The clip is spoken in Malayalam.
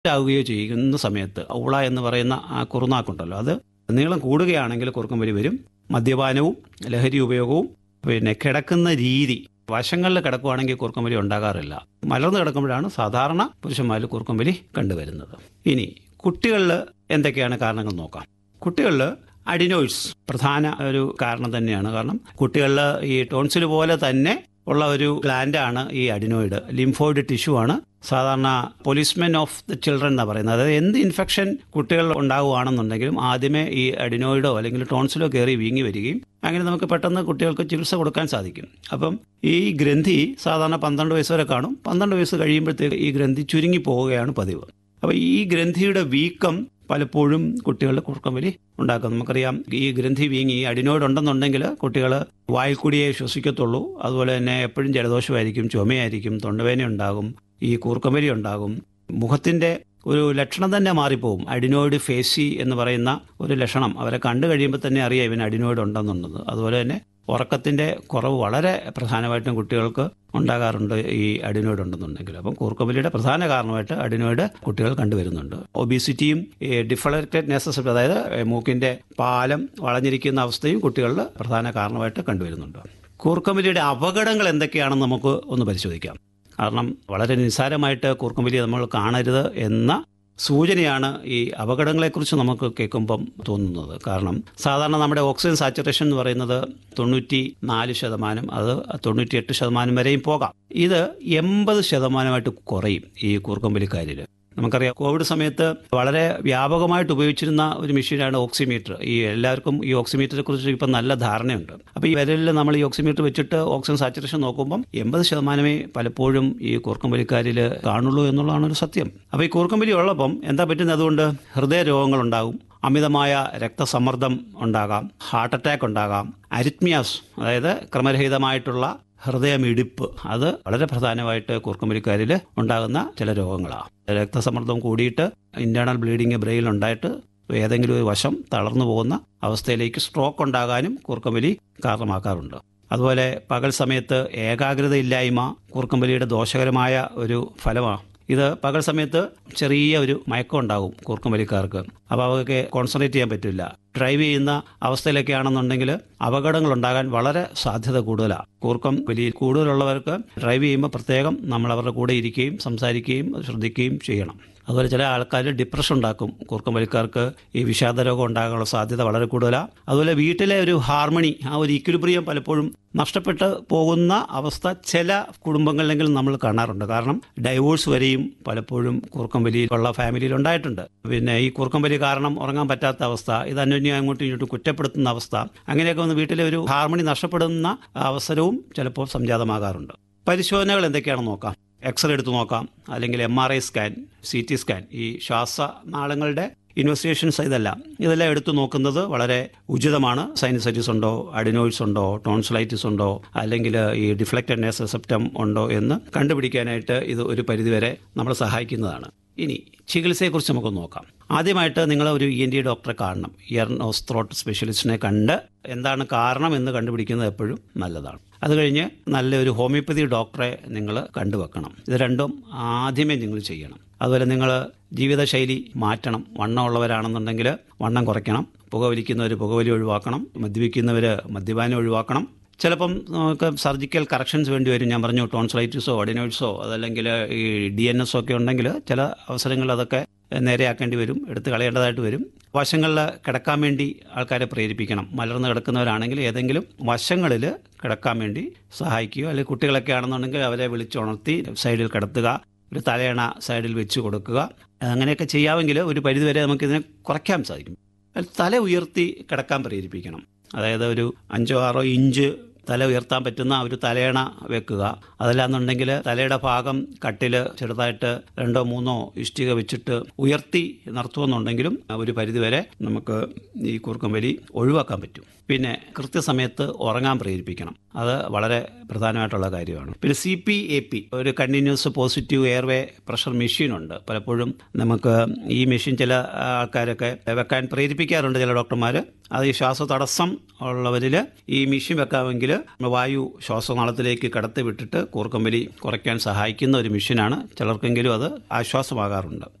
ആവുകയോ ചെയ്യുന്ന സമയത്ത് ഊള എന്ന് പറയുന്ന ആ കുറുനാക്കുണ്ടല്ലോ അത് നീളം കൂടുകയാണെങ്കിൽ കുറുക്കം വലി വരും മദ്യപാനവും ലഹരി ഉപയോഗവും പിന്നെ കിടക്കുന്ന രീതി വശങ്ങളിൽ കിടക്കുവാണെങ്കിൽ കുറുക്കം വലി ഉണ്ടാകാറില്ല മലർന്നു കിടക്കുമ്പോഴാണ് സാധാരണ പുരുഷന്മാരിൽ കുറുക്കം വലി കണ്ടുവരുന്നത് ഇനി കുട്ടികളിൽ എന്തൊക്കെയാണ് കാരണങ്ങൾ നോക്കാം കുട്ടികളിൽ അഡിനോയിഡ്സ് പ്രധാന ഒരു കാരണം തന്നെയാണ് കാരണം കുട്ടികളിൽ ഈ ടോൺസിൽ പോലെ തന്നെ ഉള്ള ഒരു ഗ്ലാൻഡാണ് ഈ അഡിനോയിഡ് ലിംഫോയിഡ് ടിഷ്യൂ ആണ് സാധാരണ പോലീസ്മെൻ ഓഫ് ദ ചിൽഡ്രൻ എന്നാ പറയുന്നത് അതായത് എന്ത് ഇൻഫെക്ഷൻ കുട്ടികൾ ഉണ്ടാവുകയാണെന്നുണ്ടെങ്കിലും ആദ്യമേ ഈ അഡിനോയിഡോ അല്ലെങ്കിൽ ടോൺസിലോ കയറി വീങ്ങി വരികയും അങ്ങനെ നമുക്ക് പെട്ടെന്ന് കുട്ടികൾക്ക് ചികിത്സ കൊടുക്കാൻ സാധിക്കും അപ്പം ഈ ഗ്രന്ഥി സാധാരണ പന്ത്രണ്ട് വയസ്സ് വരെ കാണും പന്ത്രണ്ട് വയസ്സ് കഴിയുമ്പോഴത്തേക്ക് ഈ ഗ്രന്ഥി ചുരുങ്ങി പോവുകയാണ് പതിവ് അപ്പോൾ ഈ ഗ്രന്ഥിയുടെ വീക്കം പലപ്പോഴും കുട്ടികളുടെ കുറുക്കം വലി ഉണ്ടാക്കും നമുക്കറിയാം ഈ ഗ്രന്ഥി വീങ്ങി അഡിനോയിഡ് ഉണ്ടെന്നുണ്ടെങ്കിൽ കുട്ടികൾ വായിൽ കൂടിയേ ശ്വസിക്കത്തുള്ളൂ അതുപോലെ തന്നെ എപ്പോഴും ജലദോഷമായിരിക്കും ചുമയായിരിക്കും തൊണ്ടവേന ഉണ്ടാകും ഈ കൂർക്കമ്പലി ഉണ്ടാകും മുഖത്തിന്റെ ഒരു ലക്ഷണം തന്നെ മാറിപ്പോവും അഡിനോയിഡ് ഫേസി എന്ന് പറയുന്ന ഒരു ലക്ഷണം അവരെ കണ്ടു കഴിയുമ്പോൾ തന്നെ അറിയാം ഇവന് അഡിനോയിഡ് ഉണ്ടെന്നുള്ളത് അതുപോലെ തന്നെ ഉറക്കത്തിന്റെ കുറവ് വളരെ പ്രധാനമായിട്ടും കുട്ടികൾക്ക് ഉണ്ടാകാറുണ്ട് ഈ അഡിനോയിഡ് ഉണ്ടെന്നുണ്ടെങ്കിൽ അപ്പം കൂർക്കമ്പലിയുടെ പ്രധാന കാരണമായിട്ട് അഡിനോയിഡ് കുട്ടികൾ കണ്ടുവരുന്നുണ്ട് ഒബിസിറ്റിയും ഡിഫളക്റ്റഡ് നെസസ് അതായത് മൂക്കിന്റെ പാലം വളഞ്ഞിരിക്കുന്ന അവസ്ഥയും കുട്ടികളിൽ പ്രധാന കാരണമായിട്ട് കണ്ടുവരുന്നുണ്ട് കൂർക്കമ്പലിയുടെ അപകടങ്ങൾ എന്തൊക്കെയാണെന്ന് നമുക്ക് ഒന്ന് പരിശോധിക്കാം കാരണം വളരെ നിസ്സാരമായിട്ട് കൂർക്കമ്പലി നമ്മൾ കാണരുത് എന്ന സൂചനയാണ് ഈ അപകടങ്ങളെക്കുറിച്ച് നമുക്ക് കേൾക്കുമ്പം തോന്നുന്നത് കാരണം സാധാരണ നമ്മുടെ ഓക്സിജൻ സാച്ചുറേഷൻ എന്ന് പറയുന്നത് തൊണ്ണൂറ്റി നാല് ശതമാനം അത് തൊണ്ണൂറ്റിയെട്ട് ശതമാനം വരെയും പോകാം ഇത് എൺപത് ശതമാനമായിട്ട് കുറയും ഈ കൂർക്കമ്പലിക്കാരിൽ നമുക്കറിയാം കോവിഡ് സമയത്ത് വളരെ വ്യാപകമായിട്ട് ഉപയോഗിച്ചിരുന്ന ഒരു മെഷീനാണ് ഓക്സിമീറ്റർ ഈ എല്ലാവർക്കും ഈ ഓക്സിമീറ്ററെ കുറിച്ച് ഇപ്പം നല്ല ധാരണയുണ്ട് അപ്പോൾ ഈ വിരലിൽ നമ്മൾ ഈ ഓക്സിമീറ്റർ വെച്ചിട്ട് ഓക്സിജൻ സാച്ചുറേഷൻ നോക്കുമ്പം എൺപത് ശതമാനമേ പലപ്പോഴും ഈ കൂർക്കമ്പലിക്കാരിൽ കാണുള്ളൂ എന്നുള്ളതാണ് ഒരു സത്യം അപ്പോൾ ഈ കൂർക്കമ്പലി ഉള്ളപ്പം എന്താ പറ്റുന്നത് അതുകൊണ്ട് ഹൃദയ രോഗങ്ങളുണ്ടാകും അമിതമായ രക്തസമ്മർദ്ദം ഉണ്ടാകാം ഹാർട്ട് അറ്റാക്ക് ഉണ്ടാകാം അരിത്മിയാസ് അതായത് ക്രമരഹിതമായിട്ടുള്ള ഹൃദയമിടിപ്പ് അത് വളരെ പ്രധാനമായിട്ട് കൂർക്കമ്പലിക്കാരിൽ ഉണ്ടാകുന്ന ചില രോഗങ്ങളാണ് രക്തസമ്മർദ്ദം കൂടിയിട്ട് ഇന്റേണൽ ബ്ലീഡിങ് ബ്രെയിൻ ഉണ്ടായിട്ട് ഏതെങ്കിലും ഒരു വശം തളർന്നു പോകുന്ന അവസ്ഥയിലേക്ക് സ്ട്രോക്ക് ഉണ്ടാകാനും കൂർക്കമ്പലി കാരണമാക്കാറുണ്ട് അതുപോലെ പകൽ സമയത്ത് ഏകാഗ്രതയില്ലായ്മ കൂർക്കമ്പലിയുടെ ദോഷകരമായ ഒരു ഫലമാണ് ഇത് പകൽ സമയത്ത് ചെറിയ ഒരു മയക്കം ഉണ്ടാകും കൂർക്കമ്പലിക്കാർക്ക് അപ്പോൾ അവർക്ക് കോൺസെൻട്രേറ്റ് ചെയ്യാൻ പറ്റില്ല ഡ്രൈവ് ചെയ്യുന്ന അവസ്ഥയിലൊക്കെ ആണെന്നുണ്ടെങ്കിൽ അപകടങ്ങൾ ഉണ്ടാകാൻ വളരെ സാധ്യത കൂടുതലാണ് കൂർക്കം വലിയ കൂടുതലുള്ളവർക്ക് ഡ്രൈവ് ചെയ്യുമ്പോൾ പ്രത്യേകം നമ്മൾ അവരുടെ കൂടെ ഇരിക്കുകയും സംസാരിക്കുകയും ശ്രദ്ധിക്കുകയും ചെയ്യണം അതുപോലെ ചില ആൾക്കാർ ഡിപ്രഷൻ ഉണ്ടാക്കും കൂർക്കം വലിക്കാർക്ക് ഈ വിഷാദ രോഗം ഉണ്ടാകാനുള്ള സാധ്യത വളരെ കൂടുതലാണ് അതുപോലെ വീട്ടിലെ ഒരു ഹാർമണി ആ ഒരു ഇക്വിലിബ്രിയം പലപ്പോഴും നഷ്ടപ്പെട്ട് പോകുന്ന അവസ്ഥ ചില കുടുംബങ്ങളിലെങ്കിലും നമ്മൾ കാണാറുണ്ട് കാരണം ഡൈവോഴ്സ് വരെയും പലപ്പോഴും കൂർക്കം വലിയുള്ള ഫാമിലിയിൽ ഉണ്ടായിട്ടുണ്ട് പിന്നെ ഈ കൂർക്കം വലി കാരണം ഉറങ്ങാൻ പറ്റാത്ത അവസ്ഥ ഇത് അന്യോന്യം അങ്ങോട്ടും ഇങ്ങോട്ടും കുറ്റപ്പെടുത്തുന്ന അവസ്ഥ അങ്ങനെയൊക്കെ വന്ന് വീട്ടിലെ ഒരു ഹാർമണി നഷ്ടപ്പെടുന്ന അവസരവും ചിലപ്പോൾ സംജാതമാകാറുണ്ട് പരിശോധനകൾ എന്തൊക്കെയാണെന്ന് നോക്കാം എക്സ്റേ എടുത്ത് നോക്കാം അല്ലെങ്കിൽ M R I scan C T scan ഈ ശ്വാസനാളങ്ങളുടെ ഇൻവെസ്റ്റിഗേഷൻസ് ഇതെല്ലാം ഇതെല്ലാം എടുത്തു നോക്കുന്നത് വളരെ ഉചിതമാണ് സൈനസൈറ്റിസ് ഉണ്ടോ അഡിനോയിഡ്സ് ഉണ്ടോ ടോൺസിലൈറ്റിസ് ഉണ്ടോ അല്ലെങ്കിൽ ഈ ഡിഫ്ലക്റ്റഡ് നേസൽ സെപ്റ്റം ഉണ്ടോ എന്ന് കണ്ടുപിടിക്കാനായിട്ട് ഇത് ഒരു പരിധിവരെ നമ്മളെ സഹായിക്കുന്നതാണ് ഇനി ചികിത്സയെക്കുറിച്ച് നമുക്ക് നോക്കാം ആദ്യമായിട്ട് നിങ്ങൾ ഒരു ഇ എൻ ഡി ഡോക്ടറെ കാണണം ഇയർ നോസ് ത്രോട്ട് സ്പെഷ്യലിസ്റ്റിനെ കണ്ട് എന്താണ് കാരണം എന്ന് കണ്ടുപിടിക്കുന്നത് എപ്പോഴും നല്ലതാണ് അത് കഴിഞ്ഞ് നല്ലൊരു ഹോമിയോപ്പതി ഡോക്ടറെ നിങ്ങൾ കണ്ടുവെക്കണം ഇത് രണ്ടും ആദ്യമേ നിങ്ങൾ ചെയ്യണം അതുപോലെ നിങ്ങൾ ജീവിതശൈലി മാറ്റണം വണ്ണമുള്ളവരാണെന്നുണ്ടെങ്കിൽ വണ്ണം കുറയ്ക്കണം പുകവലിക്കുന്നവർ പുകവലി ഒഴിവാക്കണം മദ്യപിക്കുന്നവർ മദ്യപാനം ഒഴിവാക്കണം ചിലപ്പം നമുക്ക് സർജിക്കൽ കറക്ഷൻസ് വേണ്ടി വരും ഞാൻ പറഞ്ഞു ടോൺസലൈറ്റിസോ അഡിനോയിഡ്സോ അതല്ലെങ്കിൽ ഈ ഡി എൻ എസ് ഒക്കെ ഉണ്ടെങ്കിൽ ചില അവസരങ്ങളിൽ അതൊക്കെ നേരെയാക്കേണ്ടി വരും എടുത്ത് കളയേണ്ടതായിട്ട് വരും വശങ്ങളിൽ കിടക്കാൻ വേണ്ടി ആൾക്കാരെ പ്രേരിപ്പിക്കണം മലർന്ന് കിടക്കുന്നവരാണെങ്കിൽ ഏതെങ്കിലും വശങ്ങളിൽ കിടക്കാൻ വേണ്ടി സഹായിക്കുകയോ അല്ലെങ്കിൽ കുട്ടികളൊക്കെ ആണെന്നുണ്ടെങ്കിൽ അവരെ വിളിച്ചുണർത്തി സൈഡിൽ കിടത്തുക ഒരു തലയണ സൈഡിൽ വെച്ച് കൊടുക്കുക അങ്ങനെയൊക്കെ ചെയ്യാമെങ്കിൽ ഒരു പരിധിവരെ നമുക്കിതിനെ കുറയ്ക്കാൻ സാധിക്കും തല ഉയർത്തി കിടക്കാൻ പ്രേരിപ്പിക്കണം അതായത് ഒരു അഞ്ചോ ആറോ ഇഞ്ച് തല ഉയർത്താൻ പറ്റുന്ന ഒരു തലയണ വെക്കുക അതല്ലാന്നുണ്ടെങ്കിൽ തലയുടെ ഭാഗം കട്ടിൽ ചെറുതായിട്ട് രണ്ടോ മൂന്നോ ഇഷ്ടിക വെച്ചിട്ട് ഉയർത്തി നിർത്തുമെന്നുണ്ടെങ്കിലും ഒരു പരിധിവരെ നമുക്ക് ഈ കൂർക്കം വലി ഒഴിവാക്കാൻ പറ്റും പിന്നെ കൃത്യസമയത്ത് ഉറങ്ങാൻ പ്രേരിപ്പിക്കണം അത് വളരെ പ്രധാനമായിട്ടുള്ള കാര്യമാണ് പിന്നെ സി പി എ പി ഒരു കണ്ടിന്യൂസ് പോസിറ്റീവ് എയർവേ പ്രഷർ മെഷീനുണ്ട് പലപ്പോഴും നമുക്ക് ഈ മെഷീൻ ചില ആൾക്കാരൊക്കെ വെക്കാൻ പ്രേരിപ്പിക്കാറുണ്ട് ചില ഡോക്ടർമാർ അത് ഈ ശ്വാസ തടസ്സം ഉള്ളവരിൽ ഈ മെഷീൻ വെക്കാമെങ്കിൽ വായു ശ്വാസനാളത്തിലേക്ക് കടത്തി വിട്ടിട്ട് കൂർക്കമ്പലി കുറയ്ക്കാൻ സഹായിക്കുന്ന ഒരു മെഷീനാണ് ചിലർക്കെങ്കിലും അത് ആശ്വാസമാകാറുണ്ട്